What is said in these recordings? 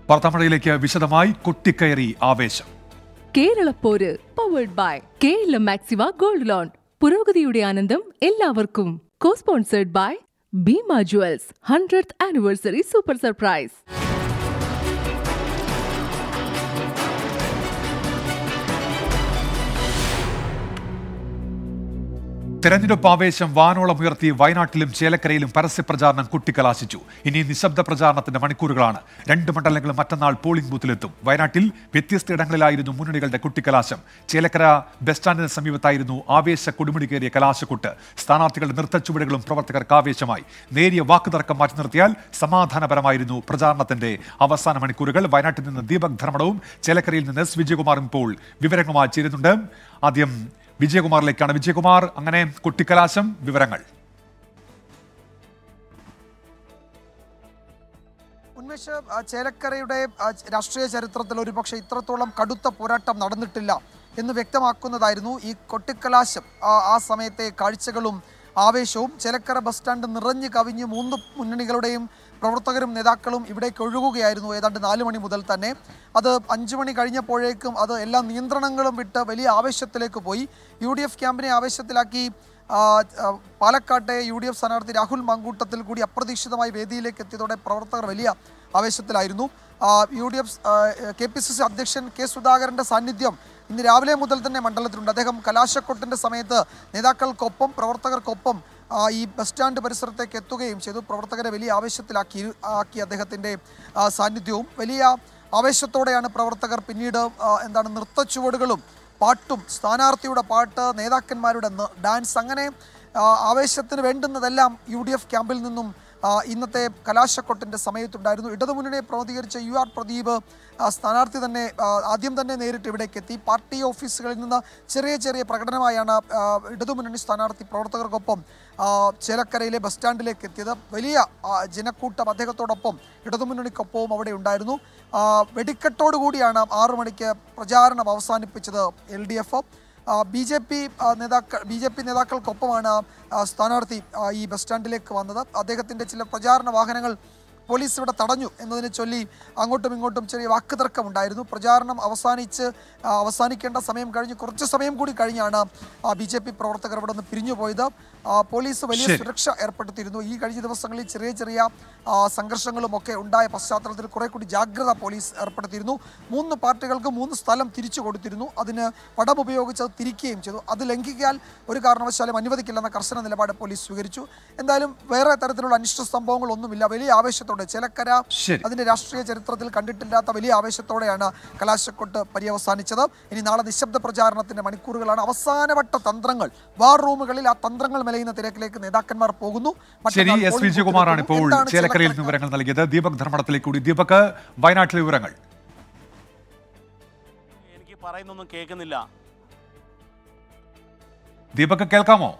വാർത്താമഴയിലേക്ക് വിശദമായി കൊട്ടിക്കയറി ആവേശം കേരളപ്പോര് പവേർഡ് ബൈ കേരള മാക്സിവ ഗോൾഡ് ലോൺ പുരോഗതിയുടെ ആനന്ദം എല്ലാവർക്കും co sponsored by Bhima jewels hundred anniversary super surprise തെരഞ്ഞെടുപ്പ് ആവേശം വാനോളം ഉയർത്തി വയനാട്ടിലും ചേലക്കരയിലും പരസ്യ പ്രചാരണം കുട്ടിക്കലാശിച്ചു ഇനി നിശബ്ദ പ്രചാരണത്തിന്റെ മണിക്കൂറുകളാണ് രണ്ട് മണ്ഡലങ്ങളും മറ്റന്നാൾ പോളിംഗ് ബൂത്തിലെത്തും വയനാട്ടിൽ വ്യത്യസ്ത ഇടങ്ങളിലായിരുന്നു മുന്നണികളുടെ കുട്ടിക്കലാശം ചേലക്കര ബസ് സ്റ്റാൻഡിന് സമീപത്തായിരുന്നു ആവേശ കൊടുമുടി കയറിയ കലാശക്കുട്ട് സ്ഥാനാർത്ഥികളുടെ നൃത്തച്ചുവടുകളും പ്രവർത്തകർക്ക് ആവേശമായി നേരിയ വാക്കുതർക്കം മാറ്റി നിർത്തിയാൽ സമാധാനപരമായിരുന്നു പ്രചാരണത്തിന്റെ അവസാന മണിക്കൂറുകൾ വയനാട്ടിൽ നിന്ന് ദീപക് ധർമ്മടവും ചേലക്കരയിൽ നിന്ന് എസ് വിജയകുമാറും ഇപ്പോൾ വിവരങ്ങളുമായി ചേരുന്നുണ്ട് ആദ്യം വിജയകുമാറിലേക്കാണ് വിജയകുമാർ അങ്ങനെ കുട്ടിക്കലാശം വിവരങ്ങൾ ഉന്മേഷ് ആ, ചേലക്കരയുടെ ആ, രാഷ്ട്രീയ ചരിത്രത്തിൽ ഒരുപക്ഷെ ഇത്രത്തോളം കടുത്ത പോരാട്ടം നടന്നിട്ടില്ല എന്ന് വ്യക്തമാക്കുന്നതായിരുന്നു ഈ കൊട്ടിക്കലാശം ആ, ആ സമയത്തെ കാഴ്ചകളും ആവേശവും ചേലക്കര ബസ് സ്റ്റാൻഡ് നിറഞ്ഞു കവിഞ്ഞ് മൂന്ന് മുന്നണികളുടെയും പ്രവർത്തകരും നേതാക്കളും ഇവിടേക്ക് ഒഴുകുകയായിരുന്നു ഏതാണ്ട് നാല് മണി മുതൽ തന്നെ അത് അഞ്ചു മണി കഴിഞ്ഞപ്പോഴേക്കും അത് എല്ലാ നിയന്ത്രണങ്ങളും വിട്ട് വലിയ ആവേശത്തിലേക്ക് പോയി യു ഡി എഫ് ക്യാമ്പിനെ ആവേശത്തിലാക്കി ആ, ആ, പാലക്കാട്ടെ യു ഡി എഫ് സ്ഥാനാർത്ഥി രാഹുൽ മങ്കൂട്ടത്തിൽ കൂടി അപ്രതീക്ഷിതമായി വേദിയിലേക്ക് എത്തിയതോടെ പ്രവർത്തകർ വലിയ ആവേശത്തിലായിരുന്നു ആ, യു ഡി എഫ് ആ, കെ പി സി സി അധ്യക്ഷൻ കെ സുധാകരന്റെ സാന്നിധ്യം ഇന്ന് രാവിലെ മുതൽ തന്നെ മണ്ഡലത്തിലുണ്ട് അദ്ദേഹം കലാശക്കൊട്ടിന്റെ സമയത്ത് നേതാക്കൾക്കൊപ്പം പ്രവർത്തകർക്കൊപ്പം ആ, ഈ ബസ് സ്റ്റാൻഡ് പരിസരത്തേക്ക് എത്തുകയും ചെയ്തു പ്രവർത്തകരെ വലിയ ആവേശത്തിലാക്കി ആക്കി അദ്ദേഹത്തിന്റെ ആ, സാന്നിധ്യവും വലിയ ആവേശത്തോടെയാണ് പ്രവർത്തകർ പിന്നീട് ആ, എന്താണ് നൃത്തച്ചുവടുകളും പാട്ടും സ്ഥാനാർത്ഥിയുടെ പാട്ട് നേതാക്കന്മാരുടെ ന- ഡാൻസ് അങ്ങനെ ആ, ആവേശത്തിന് വേണ്ടുന്നതെല്ലാം യു ഡി എഫ് ക്യാമ്പിൽ നിന്നും ആ, ഇന്നത്തെ കലാശക്കൊട്ടിൻ്റെ സമയത്തുണ്ടായിരുന്നു ഇടതുമുന്നണിയെ പ്രതികരിച്ച യു ആർ പ്രദീപ് ആ, സ്ഥാനാർത്ഥി തന്നെ ആ, ആദ്യം തന്നെ നേരിട്ട് ഇവിടേക്ക് എത്തി പാർട്ടി ഓഫീസുകളിൽ നിന്ന് ചെറിയ ചെറിയ പ്രകടനമായാണ് ആ, ഇടതുമുന്നണി സ്ഥാനാർത്ഥി പ്രവർത്തകർക്കൊപ്പം ആ, ചേലക്കരയിലെ ബസ് സ്റ്റാൻഡിലേക്ക് എത്തിയത് വലിയ ആ, ജനക്കൂട്ടം അദ്ദേഹത്തോടൊപ്പം ഇടതുമുന്നണിക്കൊപ്പവും അവിടെ ഉണ്ടായിരുന്നു ആ, വെടിക്കെട്ടോടുകൂടിയാണ് ആറു മണിക്ക് പ്രചാരണം അവസാനിപ്പിച്ചത് L D F B J P നേതാക്കൾ ബി ജെ പി നേതാക്കൾക്കൊപ്പമാണ് ആ, സ്ഥാനാർത്ഥി ആ, ഈ ബസ് സ്റ്റാൻഡിലേക്ക് വന്നത് അദ്ദേഹത്തിൻ്റെ ചില പ്രചാരണ വാഹനങ്ങൾ പോലീസ് ഇവിടെ തടഞ്ഞു എന്നതിനെ ചൊല്ലി അങ്ങോട്ടും ഇങ്ങോട്ടും ചെറിയ വാക്കുതർക്കം ഉണ്ടായിരുന്നു പ്രചാരണം അവസാനിച്ച് ആ, അവസാനിക്കേണ്ട സമയം കഴിഞ്ഞ് കുറച്ച് സമയം കൂടി കഴിഞ്ഞാണ് ബി ജെ പി പ്രവർത്തകർ ഇവിടെ നിന്ന് പിരിഞ്ഞു പോയത് ആ, പോലീസ് വലിയ ശരി. സുരക്ഷ ഏർപ്പെടുത്തിയിരുന്നു ഈ കഴിഞ്ഞ ദിവസങ്ങളിൽ ചെറിയ ചെറിയ ആ, സംഘർഷങ്ങളും ഒക്കെ ഉണ്ടായ പശ്ചാത്തലത്തിൽ കുറെ കൂടി ജാഗ്രത പോലീസ് ഏർപ്പെടുത്തിയിരുന്നു മൂന്ന് പാർട്ടികൾക്ക് മൂന്ന് സ്ഥലം തിരിച്ചു കൊടുത്തിരുന്നു അതിന് പടം ഉപയോഗിച്ച് അത് തിരിക്കുകയും ചെയ്തു അത് ലംഘിക്കാൻ ഒരു കാരണവശാലും അനുവദിക്കില്ലെന്ന കർശന നിലപാട് പോലീസ് സ്വീകരിച്ചു എന്തായാലും വേറെ തരത്തിലുള്ള അനിഷ്ട സംഭവങ്ങളൊന്നുമില്ല വലിയ ആവേശത്തോടെ ചേലക്കര ശരി. അതിന്റെ രാഷ്ട്രീയ ചരിത്രത്തിൽ കണ്ടിട്ടില്ലാത്ത വലിയ ആവേശത്തോടെയാണ് കലാശക്കൊട്ട് പര്യവസാനിച്ചത് ഇനി നാളെ നിശബ്ദ പ്രചാരണത്തിന്റെ മണിക്കൂറുകളാണ് അവസാനവട്ട തന്ത്രങ്ങൾ വാർ റൂമുകളിൽ ആ തന്ത്രങ്ങൾ മെലയുന്ന തിരക്കിലേക്ക് നേതാക്കന്മാർ പോകുന്നു ശരി മറ്റന്നാൾ എസ് പോളിംഗ് വിജയകുമാറാണ് ഇപ്പോൾ ബൂത്തിലെത്തുന്നു. എന്താണ് ചേലക്കരയിൽ നിന്ന് ചേലക്കര- വിവരങ്ങൾ നൽകിയത് ദീപക് ധർമ്മടത്തിലേക്ക് കൂടി ദീപക് വയനാട്ടിലെ വിവരങ്ങൾ എനിക്ക് പറയുന്നൊന്നും കേൾക്കുന്നില്ല ദീപക് കേൾക്കാമോ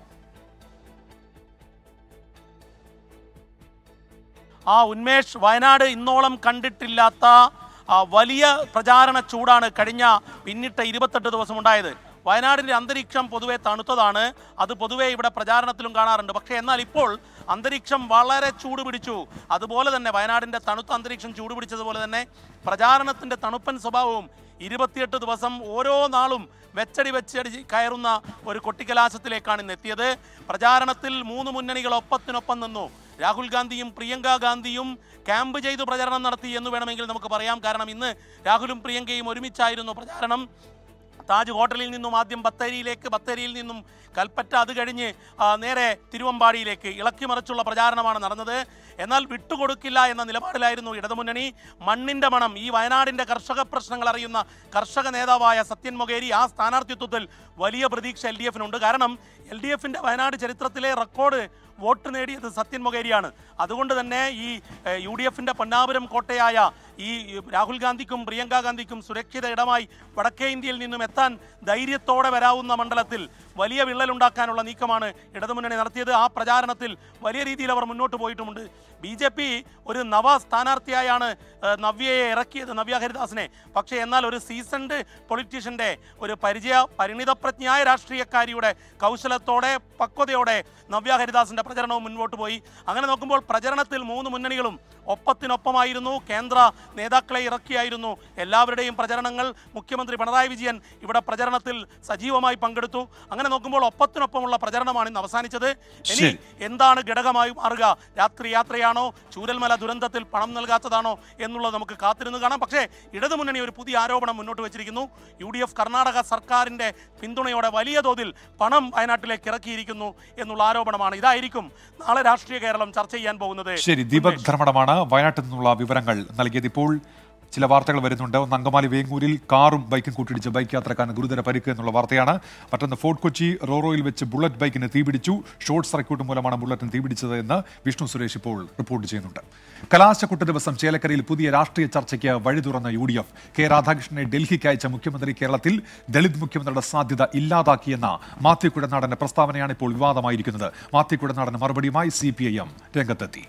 ആ ഉന്മേഷ് വയനാട് ഇന്നോളം കണ്ടിട്ടില്ലാത്ത ആ, വലിയ പ്രചാരണ ചൂടാണ് കഴിഞ്ഞ പിന്നിട്ട ഇരുപത്തെട്ട് ദിവസം ഉണ്ടായത് വയനാടിൻ്റെ അന്തരീക്ഷം പൊതുവെ തണുത്തതാണ് അത് പൊതുവെ ഇവിടെ പ്രചാരണത്തിലും കാണാറുണ്ട് പക്ഷേ എന്നാൽ ഇപ്പോൾ അന്തരീക്ഷം വളരെ ചൂട് പിടിച്ചു അതുപോലെ തന്നെ വയനാടിൻ്റെ തണുത്ത അന്തരീക്ഷം ചൂട് പിടിച്ചതുപോലെ തന്നെ പ്രചാരണത്തിൻ്റെ തണുപ്പൻ സ്വഭാവവും ഇരുപത്തിയെട്ട് ദിവസം ഓരോ നാളും വെച്ചടി വെച്ചടി കയറുന്ന ഒരു കൊട്ടിക്കലാശത്തിലേക്കാണ് ഇന്ന് എത്തിയത് പ്രചാരണത്തിൽ മൂന്ന് മുന്നണികൾ ഒപ്പത്തിനൊപ്പം നിന്നു രാഹുൽ ഗാന്ധിയും പ്രിയങ്ക ഗാന്ധിയും ക്യാമ്പ് ചെയ്ത് പ്രചരണം നടത്തി എന്ന് വേണമെങ്കിൽ നമുക്ക് പറയാം കാരണം ഇന്ന് രാഹുലും പ്രിയങ്കയും ഒരുമിച്ചായിരുന്നു പ്രചാരണം താജ് ഹോട്ടലിൽ നിന്നും ആദ്യം ബത്തേരിയിലേക്ക് ബത്തേരിയിൽ നിന്നും കൽപ്പറ്റ അത് കഴിഞ്ഞ് ആ, നേരെ തിരുവമ്പാടിയിലേക്ക് ഇളക്കിമറിച്ചുള്ള പ്രചാരണമാണ് നടന്നത് എന്നാൽ വിട്ടുകൊടുക്കില്ല എന്ന നിലപാടിലായിരുന്നു ഇടതുമുന്നണി മണ്ണിന്റെ മണം ഈ വയനാടിന്റെ കർഷക പ്രശ്നങ്ങൾ അറിയുന്ന കർഷക നേതാവായ സത്യൻ മൊകേരി ആ സ്ഥാനാർത്ഥിത്വത്തിൽ വലിയ പ്രതീക്ഷ എൽ ഡി എഫിനുണ്ട് കാരണം എൽ ഡി എഫിന്റെ വയനാട് ചരിത്രത്തിലെ റെക്കോർഡ് വോട്ട് നേടിയത് സത്യൻ മൊകേരിയാണ് അതുകൊണ്ട് തന്നെ ഈ ഏഹ്, യു ഡി എഫിന്റെ പൊന്നാപുരം കോട്ടയായ ഈ രാഹുൽ ഗാന്ധിക്കും പ്രിയങ്ക ഗാന്ധിക്കും സുരക്ഷിത ഇടമായി വടക്കേ ഇന്ത്യയിൽ നിന്നും എത്താൻ ധൈര്യത്തോടെ വരാവുന്ന മണ്ഡലത്തിൽ വലിയ വിള്ളലുണ്ടാക്കാനുള്ള നീക്കമാണ് ഇടതുമുന്നണി നടത്തിയത് ആ പ്രചാരണത്തിൽ വലിയ രീതിയിൽ അവർ മുന്നോട്ട് പോയിട്ടുമുണ്ട് ബി ജെ പി ഒരു നവ സ്ഥാനാർത്ഥിയായാണ് ഏഹ്, നവ്യയെ ഇറക്കിയത് നവ്യ ഹരിദാസിനെ പക്ഷേ എന്നാൽ ഒരു സീസൺഡ് പൊളിറ്റീഷ്യൻ്റെ ഒരു പരിചയ പരിണിതപ്രജ്ഞായ രാഷ്ട്രീയക്കാരിയുടെ കൗശലത്തോടെ പക്വതയോടെ നവ്യ ഹരിദാസിന്റെ പ്രചരണവും മുൻപോട്ട് പോയി അങ്ങനെ നോക്കുമ്പോൾ പ്രചരണത്തിൽ മൂന്ന് മുന്നണികളും ഒപ്പത്തിനൊപ്പമായിരുന്നു കേന്ദ്ര നേതാക്കളെ ഇറക്കിയായിരുന്നു എല്ലാവരുടെയും പ്രചരണങ്ങൾ മുഖ്യമന്ത്രി പിണറായി വിജയൻ ഇവിടെ പ്രചരണത്തിൽ സജീവമായി പങ്കെടുത്തു അങ്ങനെ നോക്കുമ്പോൾ ഒപ്പത്തിനൊപ്പമുള്ള പ്രചരണമാണ് ഇന്ന് അവസാനിച്ചത് ഇനി ശരി. എന്താണ് ഘടകമായി മാറുക രാത്രി യാത്രയാണോ ചൂരൽമല ദുരന്തത്തിൽ പണം നൽകാത്തതാണോ എന്നുള്ളത് നമുക്ക് കാത്തിരുന്ന് കാണാം പക്ഷേ ഇടതുമുന്നണി ഒരു പുതിയ ആരോപണം മുന്നോട്ട് വെച്ചിരിക്കുന്നു യു ഡി എഫ് കർണാടക സർക്കാരിന്റെ പിന്തുണയോടെ വലിയ തോതിൽ പണം വയനാട്ടിലേക്ക് ഇറക്കിയിരിക്കുന്നു എന്നുള്ള ആരോപണമാണ് ഇതായിരിക്കും നാളെ രാഷ്ട്രീയ കേരളം ചർച്ച ചെയ്യാൻ പോകുന്നത് ശരി ദീപക് ധർമ്മടമാണ് വയനാട്ടിൽ നിന്നുള്ള വിവരങ്ങൾ നൽകിയത് ഇപ്പോൾ ചില വാർത്തകൾ വരുന്നുണ്ട് ഒന്ന് അങ്കമാലി വേങ്ങൂരിൽ കാറും ബൈക്കും കൂട്ടിയിടിച്ച് ബൈക്ക് യാത്രക്കാരന് ഗുരുതര പരിക്ക് എന്നുള്ള വാർത്തയാണ് മറ്റൊന്ന് ഫോർട്ട് കൊച്ചി റോറോയിൽ വെച്ച് ബുള്ളറ്റ് ബൈക്കിന് തീപിടിച്ചു ഷോർട്ട് സർക്യൂട്ട് മൂലമാണ് ബുള്ളറ്റിന് തീപിടിച്ചത് എന്ന് വിഷ്ണു സുരേഷ് ഇപ്പോൾ റിപ്പോർട്ട് ചെയ്യുന്നുണ്ട് കലാശക്കുട്ട ദിവസം ചേലക്കരയിൽ പുതിയ രാഷ്ട്രീയ ചർച്ചയ്ക്ക് വഴി തുറന്ന യു ഡി എഫ് കെ രാധാകൃഷ്ണനെ ഡൽഹിക്ക് അയച്ച മുഖ്യമന്ത്രി കേരളത്തിൽ ദളിത് മുഖ്യമന്ത്രിയുടെ സാധ്യത ഇല്ലാതാക്കിയെന്ന മാത്യു കുഴനാടന്റെ പ്രസ്താവനയാണ് ഇപ്പോൾ വിവാദമായിരിക്കുന്നത് മാത്യു കുഴനാടന് മറുപടിയുമായി സി പി ഐ എം രംഗത്തെത്തി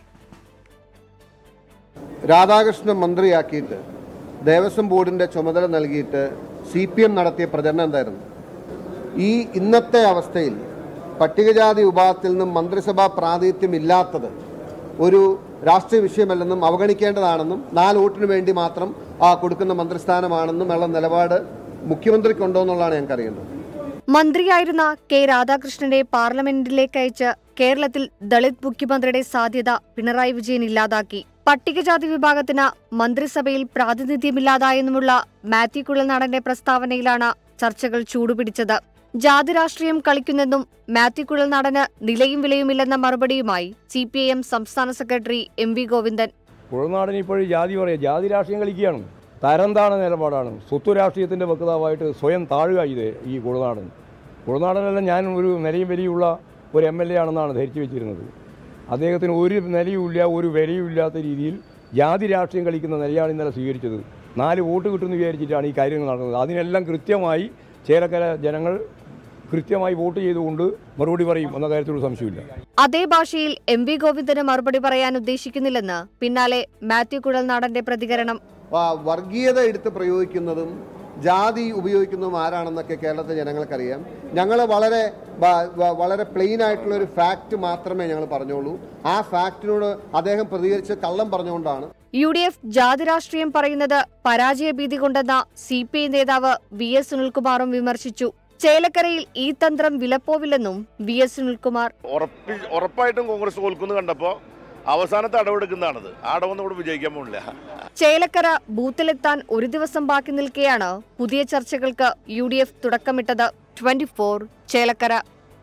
രാധാകൃഷ്ണൻ മന്ത്രിയാക്കിയിട്ട് ദേവസ്വം ബോർഡിന്റെ ചുമതല നൽകിയിട്ട് സി പി എം നടത്തിയ പ്രചരണം എന്തായിരുന്നു ഈ ഇന്നത്തെ അവസ്ഥയിൽ പട്ടികജാതി വിഭാഗത്തിൽ നിന്നും മന്ത്രിസഭാ പ്രാതിനിധ്യം ഇല്ലാത്തത് ഒരു രാഷ്ട്രീയ വിഷയമല്ലെന്നും അവഗണിക്കേണ്ടതാണെന്നും നാല് വോട്ടിന് വേണ്ടി മാത്രം ആ കൊടുക്കുന്ന മന്ത്രിസ്ഥാനമാണെന്നും ഉള്ള നിലപാട് മുഖ്യമന്ത്രിക്കുണ്ടോ എന്നുള്ളതാണ് ഞങ്ങൾക്ക് അറിയേണ്ടത് മന്ത്രിയായിരുന്ന കെ രാധാകൃഷ്ണനെ പാർലമെന്റിലേക്ക് അയച്ച് കേരളത്തിൽ ദളിത് മുഖ്യമന്ത്രിയുടെ സാധ്യത പിണറായി വിജയൻ ഇല്ലാതാക്കി പട്ടികജാതി വിഭാഗത്തിന് മന്ത്രിസഭയിൽ പ്രാതിനിധ്യമില്ലാതായെന്നുമുള്ള മാത്യു കുഴൽനാടന്റെ പ്രസ്താവനയിലാണ് ചർച്ചകൾ ചൂടുപിടിച്ചത് ജാതി രാഷ്ട്രീയം കളിക്കുന്നെന്നും മാത്യു കുഴൽനാടന് നിലയും വിലയുമില്ലെന്ന മറുപടിയുമായി സി പി ഐ എം സംസ്ഥാന secretary M V Govindan Kuzhalnadan ഇപ്പോഴും ജാതി പറയുക ജാതി രാഷ്ട്രീയം കളിക്കുകയാണ് തരം താണ നിലപാടാണ് സ്വത്ത് രാഷ്ട്രീയത്തിൻ്റെ വക്താവായിട്ട് സ്വയം താഴുക ഇത് ഈ കുഴനാടൻ കുഴനാടനെല്ലാം ഞാൻ ഒരു നിലയും വിലയുള്ള ഒരു എം എൽ എ ആണെന്നാണ് ധരിച്ചു വെച്ചിരുന്നത് അദ്ദേഹത്തിന് ഒരു നിലയുമില്ല ഒരു വിലയും ഇല്ലാത്ത രീതിയിൽ ജാതി രാഷ്ട്രീയം കളിക്കുന്ന നിലയാണ് ഇന്നലെ സ്വീകരിച്ചത് നാല് വോട്ട് കിട്ടുമെന്ന് വിചാരിച്ചിട്ടാണ് ഈ കാര്യങ്ങൾ നടന്നത് അതിനെല്ലാം കൃത്യമായി ചേലക്കര ജനങ്ങൾ കൃത്യമായി വോട്ട് ചെയ്തുകൊണ്ട് മറുപടി പറയും എന്ന കാര്യത്തിലൊരു സംശയമില്ല അതേ ഭാഷയിൽ എം വി ഗോവിന്ദന് മറുപടി പറയാൻ ഉദ്ദേശിക്കുന്നില്ലെന്ന് പിന്നാലെ മാത്യു കുഴൽനാടന്റെ പ്രതികരണം ആ, വർഗീയത എടുത്ത് പ്രയോഗിക്കുന്നതും ജാതി ഉപയോഗിക്കുന്നതും ആരാണെന്നൊക്കെ കേരളത്തിലെ ജനങ്ങൾക്കറിയാം ഞങ്ങൾ വളരെ വ- വ- വളരെ പ്ലെയിൻ ആയിട്ടുള്ള ഒരു ഫാക്റ്റ് മാത്രമേ ഞങ്ങൾ പറഞ്ഞോളൂ ആ ഫാക്റ്റിനോട് അദ്ദേഹം പ്രതികരിച്ച് കള്ളം പറഞ്ഞുകൊണ്ടാണ് യു ഡി എഫ് ജാതി രാഷ്ട്രീയം പറയുന്നത് പരാജയ ഭീതി കൊണ്ടെന്ന സി പി ഐ നേതാവ് വി എസ് സുനിൽകുമാറും വിമർശിച്ചു ചേലക്കരയിൽ ഈ തന്ത്രം വിലപ്പോവില്ലെന്നും വി എസ് സുനിൽകുമാർ ഉറപ്പി ഉറപ്പായിട്ടും കോൺഗ്രസ് തോൽക്കുന്നു കണ്ടപ്പോൾ അവസാനത്തെ അടവെടുക്കുന്നതാണത് ആ അടവൊന്നും ഇവിടെ വിജയിക്കാൻ പോകുന്നില്ല ചേലക്കര ബൂത്തിലെത്താൻ ഒരു ദിവസം ബാക്കി നിൽക്കെയാണ് പുതിയ ചർച്ചകൾക്ക് യു ഡി എഫ് തുടക്കമിട്ടത് ട്വന്റി ഫോർ ചേലക്കര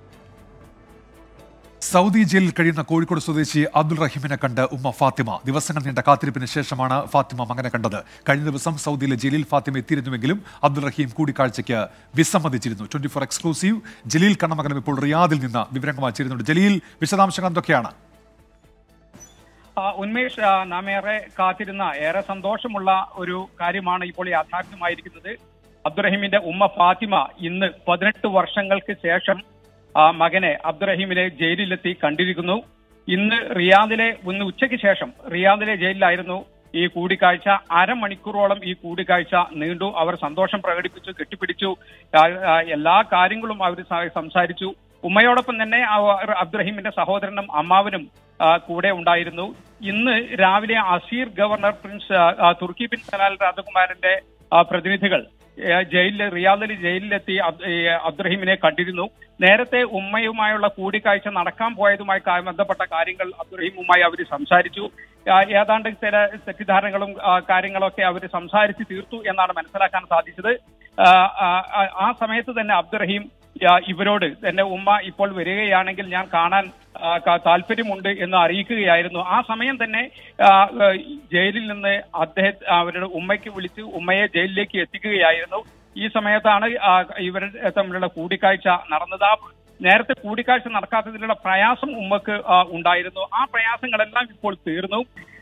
സൗദി ജയിലിൽ കഴിയുന്ന കോഴിക്കോട് സ്വദേശി അബ്ദുൾ റഹീമിനെ കണ്ട് ഉമ്മ ഫാത്തിമ ദിവസങ്ങൾ നീണ്ട കാത്തിരിപ്പിന് ശേഷമാണ് ഫാത്തിമ മകനെ കണ്ടത് കഴിഞ്ഞ ദിവസം സൗദിയിലെ ജലീൽ ഫാത്തിമ എത്തിയിരുന്നുവെങ്കിലും അബ്ദുൾ റഹീം കൂടിക്കാഴ്ചയ്ക്ക് വിസമ്മതിച്ചിരുന്നു ട്വന്റി ഫോർ എക്സ്ക്ലൂസീവ് ജലീൽ കണ്ണമകനും ഇപ്പോൾ റിയാദിൽ നിന്ന് വിവരങ്ങൾ ചേരുന്നുണ്ട് ജലീൽ വിശദാംശങ്ങൾ എന്തൊക്കെയാണ് ആ, ഉന്മേഷ് ആ, നാം ഏറെ കാത്തിരുന്ന ഏറെ സന്തോഷമുള്ള ഒരു കാര്യമാണ് ഇപ്പോൾ യാഥാർത്ഥ്യമായിരിക്കുന്നത് അബ്ദുറഹീമിന്റെ ഉമ്മ ഫാത്തിമ ഇന്ന് പതിനെട്ട് വർഷങ്ങൾക്ക് ശേഷം ആ മകനെ അബ്ദുറഹീമിനെ ജയിലിലെത്തി കണ്ടിരിക്കുന്നു ഇന്ന് റിയാദിലെ ഇന്ന് ഉച്ചയ്ക്ക് ശേഷം റിയാദിലെ ജയിലിലായിരുന്നു ഈ കൂടിക്കാഴ്ച അരമണിക്കൂറോളം ഈ കൂടിക്കാഴ്ച നീണ്ടു അവർ സന്തോഷം പ്രകടിപ്പിച്ചു കെട്ടിപ്പിടിച്ചു ആ, ആ, എല്ലാ കാര്യങ്ങളും അവർ സ- സംസാരിച്ചു ഉമ്മയോടൊപ്പം തന്നെ അവർ അബ്ദുറഹീമിന്റെ സഹോദരനും അമ്മാവനും ആ, കൂടെ ഉണ്ടായിരുന്നു ഇന്ന് രാവിലെ അസീർ ഗവർണർ പ്രിൻസ് ആ, ആ, തുർക്കി ബിൻ സലാൽ രാജകുമാരന്റെ ആ, പ്രതിനിധികൾ ഏ, ജയിലിൽ റിയാദിൽ ജയിലിലെത്തി അബ്- ഈ അബ്ദുറഹീമിനെ കണ്ടിരുന്നു നേരത്തെ ഉമ്മയുമായുള്ള കൂടിക്കാഴ്ച നടക്കാൻ പോയതുമായി കാ- ബന്ധപ്പെട്ട കാര്യങ്ങൾ അബ്ദുറഹീമുമായി അവർ സംസാരിച്ചു ആ, ഏതാണ്ട് ചില തെറ്റിദ്ധാരണകളും ആ, കാര്യങ്ങളൊക്കെ അവർ സംസാരിച്ച് തീർത്തു എന്നാണ് മനസ്സിലാക്കാൻ സാധിച്ചത് ആ, ആ, ആ, ആ സമയത്ത് തന്നെ അബ്ദുറഹീം ആ, ഇവരോട് എന്റെ ഉമ്മ ഇപ്പോൾ വരികയാണെങ്കിൽ ഞാൻ കാണാൻ ആ, ക- താല്പര്യമുണ്ട് എന്ന് അറിയിക്കുകയായിരുന്നു ആ സമയം തന്നെ ആ, ആ, ജയിലിൽ നിന്ന് അദ്ദേഹം അവരുടെ ഉമ്മയ്ക്ക് വിളിച്ച് ഉമ്മയെ ജയിലിലേക്ക് എത്തിക്കുകയായിരുന്നു ഈ സമയത്താണ് ആ, ഇവർ തമ്മിലുള്ള കൂടിക്കാഴ്ച നടന്നത് ആ നേരത്തെ കൂടിക്കാഴ്ച നടക്കാത്തതിലുള്ള പ്രയാസം ഉമ്മക്ക് ആ, ഉണ്ടായിരുന്നു ആ പ്രയാസങ്ങളെല്ലാം ഇപ്പോൾ തീർന്നു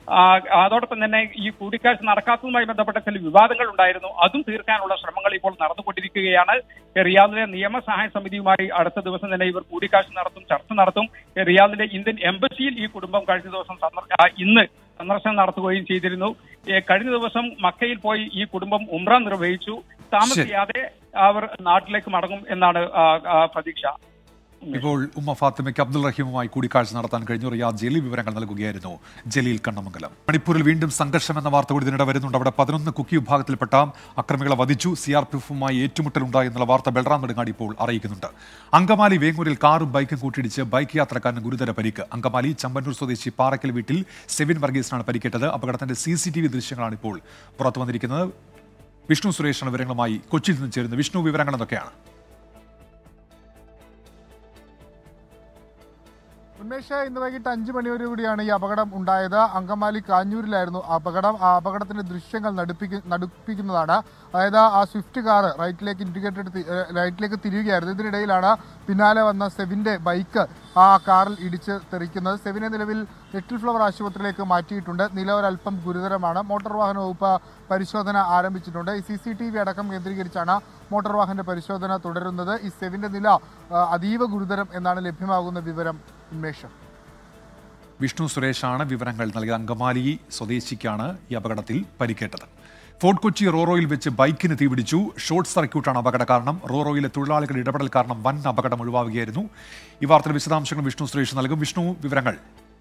ആ, അതോടൊപ്പം തന്നെ ഈ കൂടിക്കാഴ്ച നടക്കാത്തതുമായി ബന്ധപ്പെട്ട ചില വിവാദങ്ങൾ ഉണ്ടായിരുന്നു അതും തീർക്കാനുള്ള ശ്രമങ്ങൾ ഇപ്പോൾ നടന്നുകൊണ്ടിരിക്കുകയാണ് റിയാദിലെ നിയമസഹായ സമിതിയുമായി അടുത്ത ദിവസം തന്നെ ഇവർ കൂടിക്കാഴ്ച നടത്തും ചർച്ച നടത്തും റിയാദിലെ ഇന്ത്യൻ എംബസിയിൽ ഈ കുടുംബം കഴിഞ്ഞ ദിവസം സന്ദർ- ആ, ഇന്ന് സന്ദർശനം നടത്തുകയും ചെയ്തിരുന്നു ഏ, കഴിഞ്ഞ ദിവസം മക്കയിൽ പോയി ഈ കുടുംബം ഉംറ നിർവഹിച്ചു താമസിയാതെ അവർ നാട്ടിലേക്ക് മടങ്ങും എന്നാണ് ആ, ആ, പ്രതീക്ഷ ഇപ്പോൾ ഉമ്മ ഫാത്തിമയ്ക്ക് അബ്ദുൾ റഹീമുമായി കൂടിക്കാഴ്ച നടത്താൻ കഴിഞ്ഞു റിയാദ് ജലീൽ വിവരങ്ങൾ നൽകുകയായിരുന്നു ജലീൽ കണ്ണമംഗലം മണിപ്പൂരിൽ വീണ്ടും സംഘർഷം എന്ന വാർത്ത കൂടി ഇതിനിടെ വരുന്നുണ്ട് അവിടെ പതിനൊന്ന് കുക്കി വിഭാഗത്തിൽപ്പെട്ട അക്രമികളെ വധിച്ചു സി ആർ പി എഫുമായി ഏറ്റുമുട്ടലുണ്ടായി എന്നുള്ള വാർത്ത ബൽറാം നെടുങ്ങാടി ഇപ്പോൾ അറിയിക്കുന്നുണ്ട് അങ്കമാലി വേങ്ങൂരിൽ കാറും ബൈക്കും കൂട്ടിയിടിച്ച് ബൈക്ക് യാത്രക്കാരന് ഗുരുതര പരിക്ക് അങ്കമാലി ചമ്പന്നൂർ സ്വദേശി പാറക്കൽ വീട്ടിൽ സെവിൻ വർഗീസിനാണ് പരിക്കേറ്റത് അപകടത്തിന്റെ സി സി ടി വി ദൃശ്യങ്ങളാണ് ഇപ്പോൾ പുറത്തു വന്നിരിക്കുന്നത് വിഷ്ണു സുരേഷാണ് വിവരങ്ങളുമായി കൊച്ചിയിൽ നിന്ന് ചേരുന്നത് വിഷ്ണു വിവരങ്ങൾ എന്തൊക്കെയാണ് ഉന്മേഷ ഇന്ന് വൈകിട്ട് അഞ്ച് മണിയോടുകൂടിയാണ് ഈ അപകടം ഉണ്ടായത് അങ്കമാലി കാഞ്ഞൂരിലായിരുന്നു അപകടം ആ അപകടത്തിന്റെ ദൃശ്യങ്ങൾ നടുപ്പിക്ക നടുപ്പിക്കുന്നതാണ് അതായത് ആ സ്വിഫ്റ്റ് കാർ റൈറ്റിലേക്ക് ഇൻഡിക്കേറ്റഡ് റൈറ്റിലേക്ക് തിരിയുകയായിരുന്നു ഇതിനിടയിലാണ് പിന്നാലെ വന്ന സെവിന്റെ ബൈക്ക് ആ കാറിൽ ഇടിച്ച് തെറിക്കുന്നത് സെവിനെ നിലവിൽ ലിറ്റിൽ ഫ്ലവർ ആശുപത്രിയിലേക്ക് മാറ്റിയിട്ടുണ്ട് നില ഒരല്പം ഗുരുതരമാണ് മോട്ടോർ വാഹന വകുപ്പ് പരിശോധന ആരംഭിച്ചിട്ടുണ്ട് ഈ സി സി ടി വി അടക്കം കേന്ദ്രീകരിച്ചാണ് മോട്ടോർ വാഹന പരിശോധന തുടരുന്നത് ഈ സെവിന്റെ നില ആ, അതീവ ഗുരുതരം എന്നാണ് ലഭ്യമാകുന്ന വിവരം ഉന്മേഷം വിഷ്ണു സുരേഷാണ് വിവരങ്ങൾ നൽകിയത് അങ്കമാലി സ്വദേശിക്കാണ് ഈ അപകടത്തിൽ പരിക്കേറ്റത് ഫോർട്ട് കൊച്ചി റോറോയിൽ വെച്ച് ബൈക്കിന് തീപിടിച്ചു ഷോർട്ട് സർക്യൂട്ടാണ് അപകട കാരണം റോറോയിലെ തൊഴിലാളികളുടെ ഇടപെടൽ കാരണം വൻ അപകടം ഒഴിവാകുകയായിരുന്നു ഈ വാർത്തയുടെ വിശദാംശങ്ങൾ വിഷ്ണു സുരേഷ് നൽകും വിഷ്ണു വിവരങ്ങൾ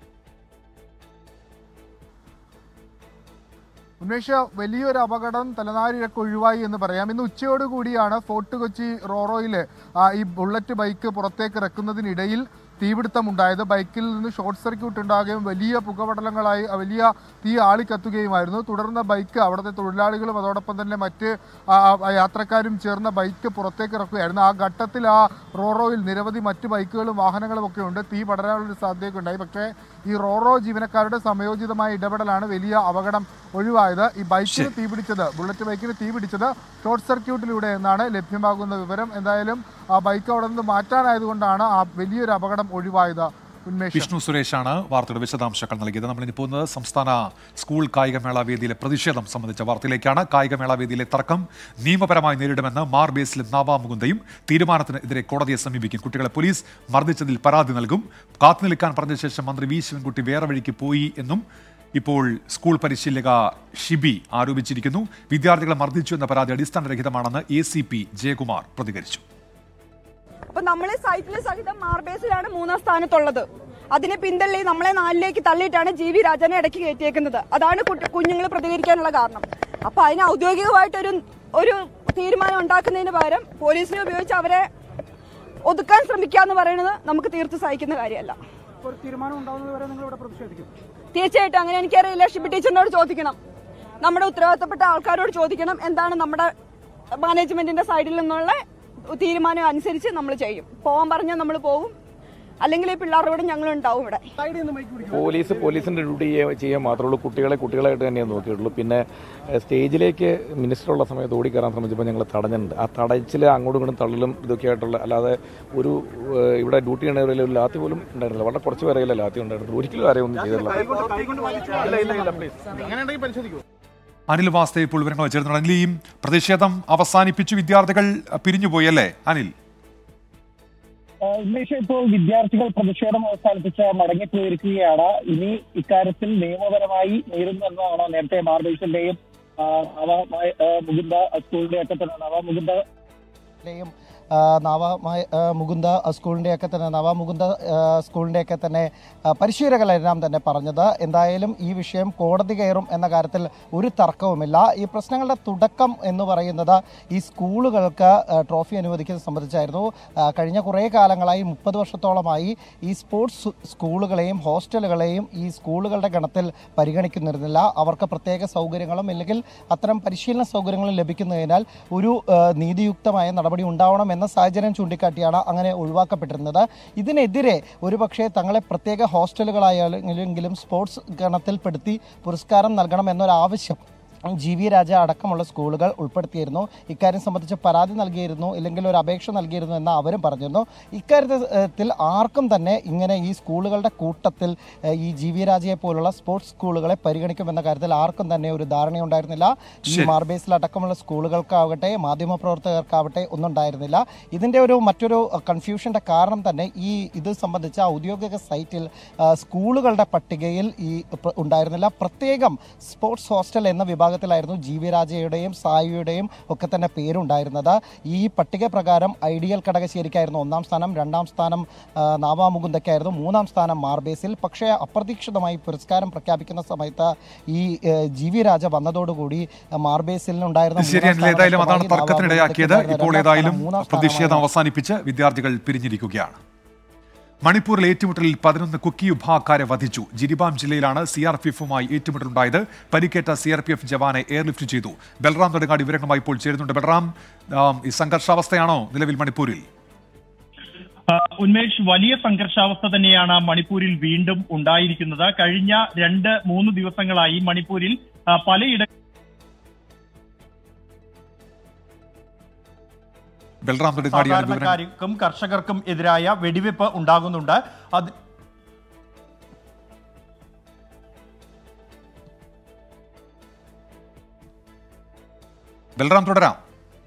ഉന്മേഷ വലിയൊരു അപകടം തലനാരിഴക്ക് ഒഴിവായി എന്ന് പറയാം ഇന്ന് ഉച്ചയോടുകൂടിയാണ് ഫോർട്ട് കൊച്ചി റോറോയിലെ ആ, ഈ ബുള്ളറ്റ് ബൈക്ക് പുറത്തേക്ക് ഇറക്കുന്നതിനിടയിൽ തീപിടുത്തമുണ്ടായത് ബൈക്കിൽ നിന്ന് ഷോർട്ട് സർക്യൂട്ട് ഉണ്ടാകുകയും വലിയ പുകപടലങ്ങളായി ആ, വലിയ തീ ആളിക്കത്തുകയുമായിരുന്നു തുടർന്ന് ബൈക്ക് അവിടുത്തെ തൊഴിലാളികളും അതോടൊപ്പം തന്നെ മറ്റ് ആ, ആ, യാത്രക്കാരും ചേർന്ന ബൈക്ക് പുറത്തേക്ക് ഇറക്കുകയായിരുന്നു ആ ഘട്ടത്തിൽ ആ റോറോയിൽ നിരവധി മറ്റ് ബൈക്കുകളും വാഹനങ്ങളും ഒക്കെ ഉണ്ട് തീ പടരാനുള്ളൊരു സാധ്യതയൊക്കെ ഉണ്ടായി പക്ഷേ ഈ റോറോ ജീവനക്കാരുടെ സമയോചിതമായ ഇടപെടലാണ് വലിയ അപകടം ഒഴിവായത് ഈ ബൈക്കിന് തീപിടിച്ചത് ബുള്ളറ്റ് ബൈക്കിന് തീപിടിച്ചത് ഷോർട്ട് സർക്യൂട്ടിലൂടെ എന്നാണ് ലഭ്യമാകുന്ന വിവരം എന്തായാലും ആ ബൈക്ക് അവിടെ നിന്ന് മാറ്റാനായതുകൊണ്ടാണ് ആ വലിയൊരു അപകടം ഒഴിവായത് ഉന്മേഷം വിഷ്ണു സുരേഷാണ് വാർത്തയുടെ വിശദാംശങ്ങൾ നൽകിയത് നമ്മളിനി പോകുന്നത് സംസ്ഥാന സ്കൂൾ കായികമേള വേദിയിലെ പ്രതിഷേധം സംബന്ധിച്ച വാർത്തയിലേക്കാണ് കായികമേള വേദിയിലെ തർക്കം നിയമപരമായി നേരിടുമെന്ന് മാർ ബേസിലും നാവാ മുകുന്ദയും തീരുമാനത്തിനെതിരെ കോടതിയെ സമീപിക്കും കുട്ടികളെ പോലീസ് മർദ്ദിച്ചതിൽ പരാതി നൽകും കാത്തുനിൽക്കാൻ പറഞ്ഞ ശേഷം മന്ത്രി വി ശിവൻകുട്ടി വേറെ വഴിക്ക് പോയി എന്നും ഇപ്പോൾ സ്കൂൾ പരിശീലക ഷിബി ആരോപിച്ചിരിക്കുന്നു വിദ്യാർത്ഥികളെ മർദ്ദിച്ചു എന്ന പരാതി അടിസ്ഥാനരഹിതമാണെന്ന് എ സി പി ജയകുമാർ പ്രതികരിച്ചു അപ്പൊ നമ്മൾ സൈറ്റിൽ സഹിതം മാർബേസിലാണ് മൂന്നാം സ്ഥാനത്തുള്ളത് അതിനെ പിന്തള്ളി നമ്മളെ നാലിലേക്ക് തള്ളിയിട്ടാണ് ജി വി രാജനെ ഇടയ്ക്ക് കയറ്റിയേക്കുന്നത് അതാണ് കുഞ്ഞുങ്ങൾ പ്രതികരിക്കാനുള്ള കാരണം അപ്പൊ അതിന് ഔദ്യോഗികമായിട്ടൊരു ഒരു തീരുമാനം ഉണ്ടാക്കുന്നതിന് പകരം പോലീസിനെ ഉപയോഗിച്ച് അവരെ ഒതുക്കാൻ ശ്രമിക്കുക എന്ന് പറയുന്നത് നമുക്ക് തീർത്ത് സഹിക്കുന്ന കാര്യമല്ല ഒരു തീരുമാനം ഉണ്ടാവുന്നത് വരെ നിങ്ങൾ ഇവിടെ പ്രതിഷേധിക്കും തീർച്ചയായിട്ടും അങ്ങനെ എനിക്കറിയില്ല ഷിബി ടീച്ചറിനോട് ചോദിക്കണം നമ്മുടെ ഉത്തരവാദിത്തപ്പെട്ട ആൾക്കാരോട് ചോദിക്കണം എന്താണ് നമ്മുടെ മാനേജ്മെന്റിന്റെ സൈഡിൽ നിന്നുള്ള തീരുമാനം അനുസരിച്ച് നമ്മൾ ചെയ്യും പോകാൻ പറഞ്ഞാൽ നമ്മൾ പോകും അല്ലെങ്കിൽ ഈ പിള്ളേരുടെ കൂടെ ഞങ്ങൾ ഉണ്ടാവും ഇവിടെ പോലീസ് പോലീസിന്റെ ഡ്യൂട്ടി ചെയ്യാൻ മാത്രമേ ഉള്ളൂ കുട്ടികളെ കുട്ടികളായിട്ട് തന്നെയാണ് നോക്കിയിട്ടുള്ളൂ പിന്നെ എഹ്, സ്റ്റേജിലേക്ക് മിനിസ്റ്ററുള്ള സമയത്ത് ഓടിക്കയറാൻ ശ്രമിച്ചപ്പോൾ ഞങ്ങൾ തടഞ്ഞിട്ടുണ്ട് ആ തടച്ചിൽ അങ്ങോട്ടും ഇങ്ങോട്ടും തള്ളലും ഇതൊക്കെ ആയിട്ടുള്ള അല്ലാതെ ഒരു ഏഹ്, ഇവിടെ ഡ്യൂട്ടി ചെയ്യണവരിൽ ഒരു ലാത്തി പോലും ഉണ്ടായിരുന്നില്ല വളരെ കുറച്ച് പേരെയല്ല ലാത്തി ഉണ്ടായിരുന്നുള്ളൂ ഒരിക്കലും ആരെയും ഒന്നും ചെയ്തിട്ടില്ല ഇല്ല ഇല്ല ഇല്ല പ്ലീസ് അങ്ങനെയുണ്ടെങ്കിൽ പരിശോധിക്കൂ അനിൽ വാസ്തേ ഇപ്പോൾ വിവരങ്ങൾ ചേർന്നുണ്ട് അനിൽ ഈ പ്രതിഷേധം അവസാനിപ്പിച്ചു വിദ്യാർത്ഥികൾ അഹ്, പിരിഞ്ഞുപോയി അല്ലേ അനിൽ ഉന്മേഷ് ഇപ്പോൾ വിദ്യാർത്ഥികൾ പ്രതിഷേധം അവസാനിപ്പിച്ച് മടങ്ങിപ്പോയിരിക്കുകയാണ് ഇനി ഇക്കാര്യത്തിൽ നിയമപരമായി നേരിടുന്നതാണ് നേരത്തെ മാർബേഴ്സിന്റെയും നവ മുകുന്ദ സ്കൂളിന്റെ ഒക്കെ തന്നെ നവ മുകുന്ദ ആ, നവ മായ- ആ, മുകുന്ദ സ്കൂളിൻ്റെയൊക്കെ തന്നെ നവ മുകുന്ദ ആ, സ്കൂളിൻ്റെയൊക്കെ തന്നെ ആ, പരിശീലകരെല്ലാം തന്നെ പറഞ്ഞത് എന്തായാലും ഈ വിഷയം കോടതി കയറും എന്ന കാര്യത്തിൽ ഒരു തർക്കവുമില്ല ഈ പ്രശ്നങ്ങളുടെ തുടക്കം എന്ന് പറയുന്നത് ഈ സ്കൂളുകൾക്ക് ആ, ട്രോഫി അനുവദിക്കുന്നത് സംബന്ധിച്ചായിരുന്നു ആ, കഴിഞ്ഞ കുറേ കാലങ്ങളായി മുപ്പത് വർഷത്തോളമായി ഈ സ്പോർട്സ് സ്കൂളുകളെയും ഹോസ്റ്റലുകളെയും ഈ സ്കൂളുകളുടെ ഗണത്തിൽ പരിഗണിക്കുന്നിരുന്നില്ല അവർക്ക് പ്രത്യേക സൗകര്യങ്ങളും ഇല്ലെങ്കിൽ അത്തരം പരിശീലന സൗകര്യങ്ങളും ലഭിക്കുന്നതിനാൽ ഒരു ആ, നീതിയുക്തമായ നടപടി ഉണ്ടാവണം എന്ന സാഹചര്യം ചൂണ്ടിക്കാട്ടിയാണ് അങ്ങനെ ഒഴിവാക്കപ്പെട്ടിരുന്നത് ഇതിനെതിരെ ഒരുപക്ഷെ തങ്ങളെ പ്രത്യേക ഹോസ്റ്റലുകളായാലെങ്കിലും സ്പോർട്സ് ഗണത്തിൽപ്പെടുത്തി പുരസ്കാരം നൽകണം എന്നൊരാവശ്യം ജി വി രാജ അടക്കമുള്ള സ്കൂളുകൾ ഉൾപ്പെടുത്തിയിരുന്നു ഇക്കാര്യം സംബന്ധിച്ച് പരാതി നൽകിയിരുന്നു ഇല്ലെങ്കിൽ ഒരു അപേക്ഷ നൽകിയിരുന്നു എന്ന് അവരും പറഞ്ഞിരുന്നു ഇക്കാര്യത്തിൽ ആർക്കും തന്നെ ഇങ്ങനെ ഈ സ്കൂളുകളുടെ കൂട്ടത്തിൽ ഏഹ്, ഈ ജി വി രാജയെ പോലുള്ള സ്പോർട്സ് സ്കൂളുകളെ പരിഗണിക്കുമെന്ന കാര്യത്തിൽ ആർക്കും തന്നെ ഒരു ധാരണയുണ്ടായിരുന്നില്ല ഈ ശരി. മാർബേസിൽ അടക്കമുള്ള സ്കൂളുകൾക്കാവട്ടെ മാധ്യമപ്രവർത്തകർക്കാവട്ടെ ഒന്നും ഉണ്ടായിരുന്നില്ല ഇതിന്റെ ഒരു മറ്റൊരു കൺഫ്യൂഷന്റെ കാരണം തന്നെ ഈ ഇത് സംബന്ധിച്ച ഔദ്യോഗിക സൈറ്റിൽ ആ, സ്കൂളുകളുടെ പട്ടികയിൽ ഈ പ്ര- ഉണ്ടായിരുന്നില്ല പ്രത്യേകം സ്പോർട്സ് ഹോസ്റ്റൽ എന്ന വിഭാഗത്തിലായിരുന്നു ജി വി രാജയുടെയും സായിയുടെയും ഒക്കെ തന്നെ പേരുണ്ടായിരുന്നത് ഈ പട്ടിക പ്രകാരം ഐഡിയൽ കടകശ്ശേരിക്കായിരുന്നു ഒന്നാം സ്ഥാനം രണ്ടാം സ്ഥാനം ആ, നാവാമുകുന്ദയ്ക്കായിരുന്നു മൂന്നാം സ്ഥാനം മാർബേസിൽ പക്ഷേ അപ്രതീക്ഷിതമായി പുരസ്കാരം പ്രഖ്യാപിക്കുന്ന സമയത്ത് ഈ ഏ, ജി വി രാജ വന്നതോടുകൂടി ആ, മാർബേസിൽ ഉണ്ടായിരുന്ന ശരി അനിൽ ഏതായാലും അതാണ് തർക്കത്തിനിടയാക്കിയത് ഇപ്പോൾ ഏതായാലും മൂന്നാം പ്രതിഷേധം അവസാനിപ്പിച്ച് വിദ്യാർത്ഥികൾ പിരിഞ്ഞിരിക്കുകയാണ് മണിപ്പൂരിൽ ഏറ്റുമുട്ടലിൽ പതിനൊന്ന് കുക്കി വിഭാഗക്കാരെ വധിച്ചു ജിരിബാം ജില്ലയിലാണ് സി ആർ പി എഫുമായി ഏറ്റുമുട്ടലുണ്ടായത് പരിക്കേറ്റ സി ആർ പി എഫ് ജവാനെ എയർലിഫ്റ്റ് ചെയ്തു ബൽറാം തൊടുങ്ങാടി വിവരങ്ങളുമായി ഇപ്പോൾ ചേരുന്നുണ്ട് ബൽറാം ആം, ഈ സംഘർഷാവസ്ഥയാണോ നിലവിൽ മണിപ്പൂരിൽ ആ, ഉന്മേഷ് വലിയ സംഘർഷാവസ്ഥ തന്നെയാണ് മണിപ്പൂരിൽ വീണ്ടും ഉണ്ടായിരിക്കുന്നത് കഴിഞ്ഞ രണ്ട് മൂന്ന് ദിവസങ്ങളായി മണിപ്പൂരിൽ ആ, പലയിട ബൽറാം തൊടുങ്ങാടിയാണ് വിവരം സാധാരണക്കാർക്കും കർഷകർക്കും എതിരായ വെടിവെപ്പ് ഉണ്ടാകുന്നുണ്ട് അത് ബൽറാം തുടരാം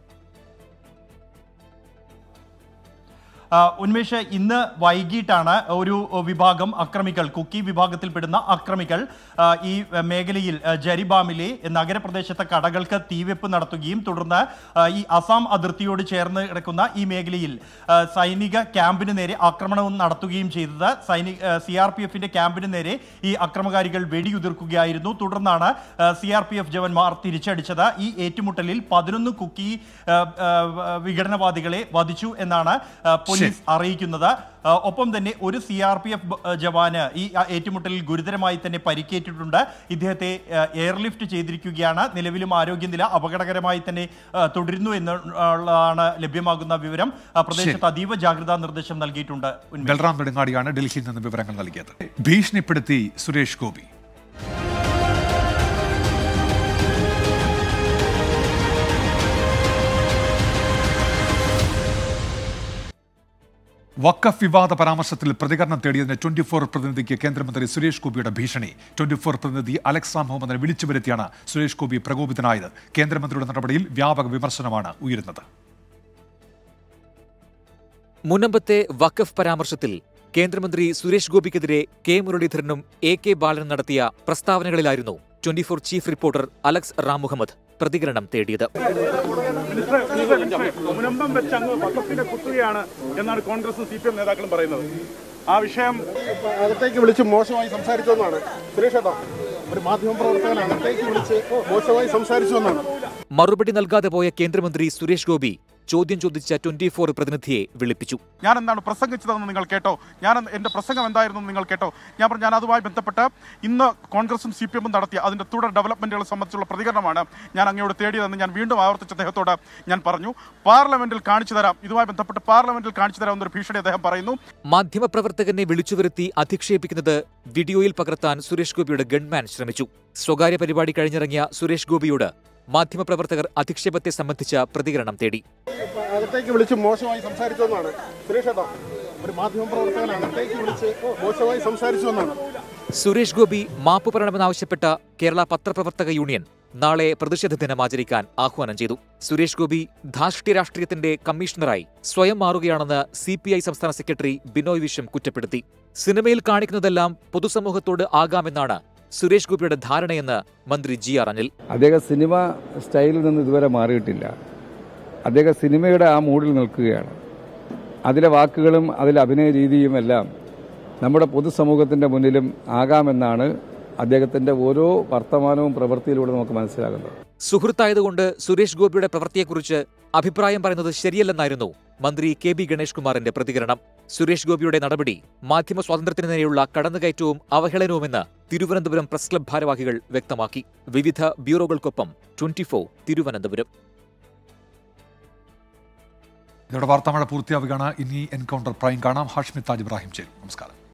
ആ, ഉന്മേഷ് ഇന്ന് വൈകിട്ടാണ് ഒരു വിഭാഗം അക്രമികൾ കുക്കി വിഭാഗത്തിൽപ്പെടുന്ന അക്രമികൾ ആ, ഈ മേഖലയിൽ ആ, ജരിബാമിലെ നഗരപ്രദേശത്തെ കടകൾക്ക് തീവെപ്പ് നടത്തുകയും തുടർന്ന് ആ, ഈ അസാം അതിർത്തിയോട് ചേർന്ന് കിടക്കുന്ന ഈ മേഖലയിൽ ആ, സൈനിക ക്യാമ്പിന് നേരെ ആക്രമണവും നടത്തുകയും ചെയ്തത് സൈനിക സി ആർ പി എഫിന്റെ ക്യാമ്പിന് നേരെ ഈ അക്രമകാരികൾ വെടിയുതിർക്കുകയായിരുന്നു തുടർന്നാണ് സി ആർ പി എഫ് ജവാന്മാർ തിരിച്ചടിച്ചത് ഈ ഏറ്റുമുട്ടലിൽ പതിനൊന്ന് കുക്കി ആ, ആ, വിഘടനവാദികളെ വധിച്ചു എന്നാണ് ആ, പോലീസ് അറിയിക്കുന്നത് ആ, ഒപ്പം തന്നെ ഒരു സി ആർ പി എഫ് ജവാന് ഈ ആ, ഏറ്റുമുട്ടലിൽ ഗുരുതരമായി തന്നെ പരിക്കേറ്റിട്ടുണ്ട് ഇദ്ദേഹത്തെ ആ, എയർലിഫ്റ്റ് ചെയ്തിരിക്കുകയാണ് നിലവിലും ആരോഗ്യനില അപകടകരമായി തന്നെ ആ, തുടരുന്നു എന്നുള്ളതാണ് ലഭ്യമാകുന്ന വിവരം ആ, പ്രദേശത്ത് അതീവ ജാഗ്രതാ നിർദ്ദേശം നൽകിയിട്ടുണ്ട് ഉന്മേഷ്. ബൽറാം നെടുങ്ങാടിയാണ് ഡൽഹിയിൽ നിന്ന് വിവരങ്ങൾ നൽകിയത് ഭീഷണിപ്പെടുത്തി സുരേഷ് ഗോപി വക്കഫ് വിവാദ പരാമർശത്തിൽ പ്രതികരണം തേടിയതിന് ട്വന്റി ഫോർ പ്രതിനിധിക്ക് കേന്ദ്രമന്ത്രി സുരേഷ് ഗോപിയുടെ ഭീഷണി ട്വന്റി ഫോർ പ്രതിനിധി അലക്സ മുഹമ്മദിനെ വിളിച്ചു വരുത്തിയാണ് സുരേഷ് ഗോപി പ്രകോപിതനായത് കേന്ദ്രമന്ത്രിയുടെ നടപടിയിൽ വ്യാപക വിമർശനമാണ് ഉയരുന്നത് മുനമ്പത്തെ വഖഫ് പരാമർശത്തിൽ കേന്ദ്രമന്ത്രി സുരേഷ് ഗോപിക്കെതിരെ കെ മുരളീധരനും എ കെ ബാലനും നടത്തിയ പ്രസ്താവനകളിലായിരുന്നു twenty four chief reporter Alex Ram Muhammad പ്രതികരണം തേടിയത് മുനമ്പം വെച്ച് അങ്ങ് വക്കഫിനെ കുത്തുകയാണ് എന്നാണ് കോൺഗ്രസും സി പി എം നേതാക്കളും പറയുന്നത് ആ വിഷയം അകത്തേക്ക് വിളിച്ച് മോശമായി സംസാരിച്ചു എന്നാണ് സുരേഷ് ഏട്ടാ ഒരു മാധ്യമപ്രവർത്തകൻ അകത്തേക്ക് വിളിച്ച് മോശമായി സംസാരിച്ചു എന്നാണ് മറുപടി നൽകാതെ പോയ കേന്ദ്രമന്ത്രി സുരേഷ് ഗോപി ചോദ്യം ചോദിച്ച ട്വന്റി ഫോർ പ്രതിനിധിയെ വിളിപ്പിച്ചു ഞാൻ എന്താണ് പ്രസംഗിച്ചതെന്ന് നിങ്ങൾ കേട്ടോ ഞാൻ എന്ത് എന്റെ പ്രസംഗം എന്തായിരുന്നു എന്ന് നിങ്ങൾ കേട്ടോ ഞാൻ പറഞ്ഞു ഞാൻ അതുമായി ബന്ധപ്പെട്ട് ഇന്ന് കോൺഗ്രസും സി പി എമ്മും നടത്തിയ അതിന്റെ തുടർ ഡെവലപ്മെന്റുകളെ സംബന്ധിച്ചുള്ള പ്രതികരണമാണ് ഞാൻ അങ്ങയോട് തേടിയതെന്ന് ഞാൻ വീണ്ടും ആവർത്തിച്ച് അദ്ദേഹത്തോട് ഞാൻ പറഞ്ഞു പാർലമെന്റിൽ കാണിച്ചു തരാം ഇതുമായി ബന്ധപ്പെട്ട് പാർലമെന്റിൽ കാണിച്ചു തരാം എന്നൊരു ഭീഷണി അദ്ദേഹം പറയുന്നു മാധ്യമപ്രവർത്തകനെ വിളിച്ചുവരുത്തി അധിക്ഷേപിക്കുന്നത് വീഡിയോയിൽ പകർത്താൻ സുരേഷ് ഗോപിയുടെ ഗൺമാൻ ശ്രമിച്ചു സ്വകാര്യ പരിപാടി കഴിഞ്ഞിറങ്ങിയ സുരേഷ് ഗോപിയോട് മാധ്യമപ്രവർത്തകർ അധിക്ഷേപത്തെ സംബന്ധിച്ച പ്രതികരണം തേടി അകത്തേക്ക് വിളിച്ച് മോശമായി സംസാരിച്ചു എന്നാണ് സുരേഷ് ഏട്ടാ ഒരു മാധ്യമപ്രവർത്തകൻ അകത്തേക്ക് വിളിച്ച് മോശമായി സംസാരിച്ചു എന്നാണ് സുരേഷ് ഗോപി മാപ്പ് പറയണമെന്നാവശ്യപ്പെട്ട കേരള പത്രപ്രവർത്തക യൂണിയൻ നാളെ പ്രതിഷേധ ദിനം ആചരിക്കാൻ ആഹ്വാനം ചെയ്തു സുരേഷ് ഗോപി ധാർഷ്ട്യ രാഷ്ട്രീയത്തിന്റെ കമ്മീഷണറായി സ്വയം മാറുകയാണെന്ന് സി പി ഐ സംസ്ഥാന സെക്രട്ടറി ബിനോയ് വിശ്വം കുറ്റപ്പെടുത്തി സിനിമയിൽ കാണിക്കുന്നതെല്ലാം പൊതുസമൂഹത്തോട് ആകാമെന്നാണ് സുരേഷ് ഗോപിയുടെ ധാരണയെന്ന് മന്ത്രി ജി ആർ അനിൽ അദ്ദേഹം സിനിമ സ്റ്റൈലിൽ നിന്ന് ഇതുവരെ മാറിയിട്ടില്ല അദ്ദേഹം സിനിമയുടെ ആ മൂഡിൽ നിൽക്കുകയാണ് അതിലെ വാക്കുകളും അതിലെ അഭിനയ രീതിയും എല്ലാം നമ്മുടെ പൊതുസമൂഹത്തിൻ്റെ മുന്നിലും ആകാമെന്നാണ് അദ്ദേഹത്തിൻ്റെ ഓരോ വർത്തമാനവും പ്രവൃത്തിയിലൂടെ നമുക്ക് മനസ്സിലാകുന്നത് സുഹൃത്തായതുകൊണ്ട് സുരേഷ് ഗോപിയുടെ പ്രവൃത്തിയെക്കുറിച്ച് അഭിപ്രായം പറയുന്നത് ശരിയല്ലെന്നായിരുന്നു മന്ത്രി കെ ബി ഗണേഷ് കുമാറിന്റെ പ്രതികരണം സുരേഷ് ഗോപിയുടെ നടപടി മാധ്യമ സ്വാതന്ത്ര്യത്തിന് നേരെയുള്ള കടന്നുകയറ്റവും അവഹേളനവുമെന്ന് തിരുവനന്തപുരം പ്രസ് ക്ലബ് ഭാരവാഹികൾ വ്യക്തമാക്കി വിവിധ ബ്യൂറോകൾക്കൊപ്പം ട്വന്റി തിരുവനന്തപുരം ഇതോടെ വാർത്താമഴ പൂർത്തിയാവുകയാണ് ഇനി എൻകൗണ്ടർ പ്രൈം കാണാം ഹാഷ്മി താജ് ഇബ്രാഹിം ചേരും നമസ്കാരം